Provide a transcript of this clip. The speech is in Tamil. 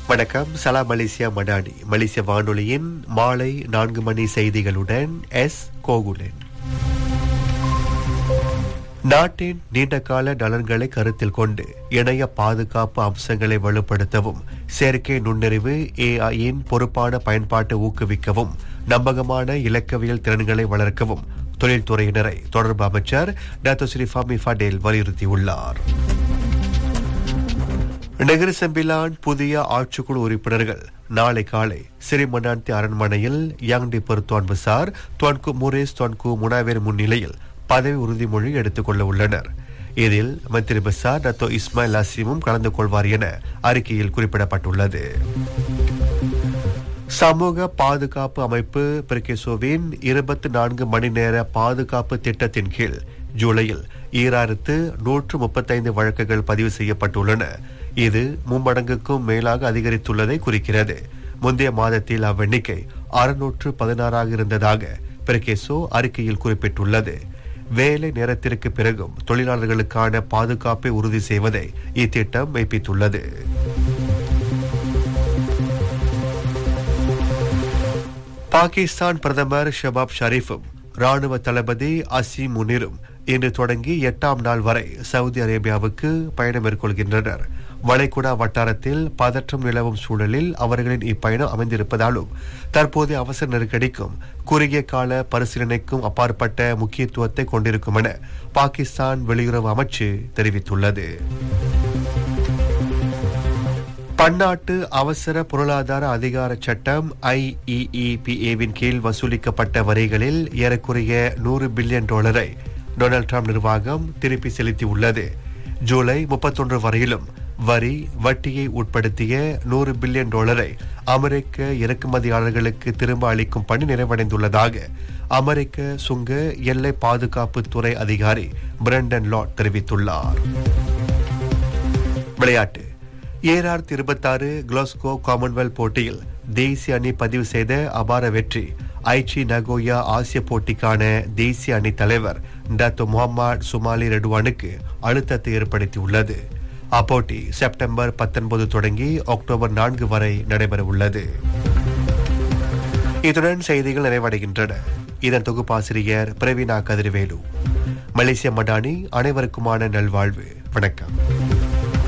வணக்கம் சலா மலேசியா மடானி மலேசிய வானொலியின் மாலை நான்கு மணி செய்திகளுடன் எஸ் கோகுலன் நாட்டின் நீண்டகால நலன்களை கருத்தில் கொண்டு இணைய பாதுகாப்பு அம்சங்களை வலுப்படுத்தவும் செயற்கை நுண்ணறிவு ஏஐயின் பொறுப்பான பயன்பாட்டை ஊக்குவிக்கவும் நம்பகமான இலக்கவியல் திறன்களை வளர்க்கவும் தொழில்துறையினரை தொடர்பு அமைச்சர் டாக்டர் ஸ்ரீ ஃபாமி ஃபடேல் வலியுறுத்தியுள்ளார் நகர செம்பிலான் புதிய ஆட்சிக்குழு உறுப்பினர்கள் நாளை காலை சிறிமண்டாந்தி அரண்மனையில் Yang di Pertuan Besar Tuanku Muhriz Tuanku Munawir முன்னிலையில் பதவி உறுதிமொழி எடுத்துக் கொள்ள உள்ளனர் இதில் மந்திரி பசார் டத்தோ இஸ்மாயில் அசீமும் கலந்து கொள்வார் என அறிக்கையில் குறிப்பிடப்பட்டுள்ளது சமூக பாதுகாப்பு அமைப்பு பிரிகேசோவின் இருபத்தி நான்கு மணி நேர பாதுகாப்பு திட்டத்தின் கீழ் ஜூலையில் ஈராயிரத்து நூற்று முப்பத்தைந்து வழக்குகள் பதிவு செய்யப்பட்டுள்ளன இது மும்மடங்குக்கும் மேலாக அதிகரித்துள்ளதை குறிக்கிறது முந்தைய மாதத்தில் அவ்வெண்ணிக்கை அறுநூற்று பதினாறாக இருந்ததாக பிரிகேசோ அறிக்கையில் குறிப்பிட்டுள்ளது வேலை நேரத்திற்கு பிறகும் தொழிலாளர்களுக்கான பாதுகாப்பை உறுதி செய்வதை இத்திட்டம் மெய்ப்பித்துள்ளது பாகிஸ்தான் பிரதமர் ஷபாப் ஷரீஃபும் ராணுவ தளபதி அசீம் முனிரும் இன்று தொடங்கி எட்டாம் நாள் வரை சவுதி அரேபியாவுக்கு பயணம் மேற்கொள்கின்றனர் வளைகுடா வட்டாரத்தில் பதற்றம் நிலவும் சூழலில் அவர்களின் இப்பயணம் அமைந்திருப்பதாலும் தற்போதைய அவசர நெருக்கடிக்கும் குறுகிய கால பரிசீலனைக்கும் அப்பாற்பட்ட முக்கியத்துவத்தை கொண்டிருக்கும் என பாகிஸ்தான் வெளியுறவு அமைச்சு தெரிவித்துள்ளது பன்னாட்டு அவசர பொருளாதார அதிகார சட்டம் ஐஇஇபிஏவின் கீழ் வசூலிக்கப்பட்ட வரிகளில் ஏறக்குறைய நூறு பில்லியன் டாலரை டொனால்ட் ட்ரம்ப் நிர்வாகம் திருப்பி செலுத்தியுள்ளது ஜூலை முப்பத்தொன்று வரையிலும் வரி வட்டியை உட்படுத்திய நூறு பில்லியன் டாலரை அமெரிக்க இறக்குமதியாளர்களுக்கு திரும்ப அளிக்கும் பணி நிறைவடைந்துள்ளதாக அமெரிக்க சுங்க எல்லை பாதுகாப்பு துறை அதிகாரி பிரண்டன் லாட் தெரிவித்துள்ளார் விளையாட்டு ஏஆர் இருபத்தாறு கிளாஸ்கோ காமன்வெல்த் போட்டியில் தேசிய அணி பதிவு செய்த அபார வெற்றி ஐச்சி நகோயா ஆசிய போட்டிக்கான தேசிய அணி தலைவர் டாக்டர் முகமது சுமாலி ரெடுவானுக்கு அழுத்தத்தை ஏற்படுத்தியுள்ளது அப்போட்டி செப்டம்பர் பத்தொன்பது தொடங்கி அக்டோபர் நான்கு வரை நடைபெற உள்ளது இத்துடன் செய்திகள் நிறைவடைகின்றன இதன் தொகுப்பாசிரியர் பிரவீனா கதிர்வேலு மலேசிய மடானி அனைவருக்குமான நல்வாழ்வு வணக்கம்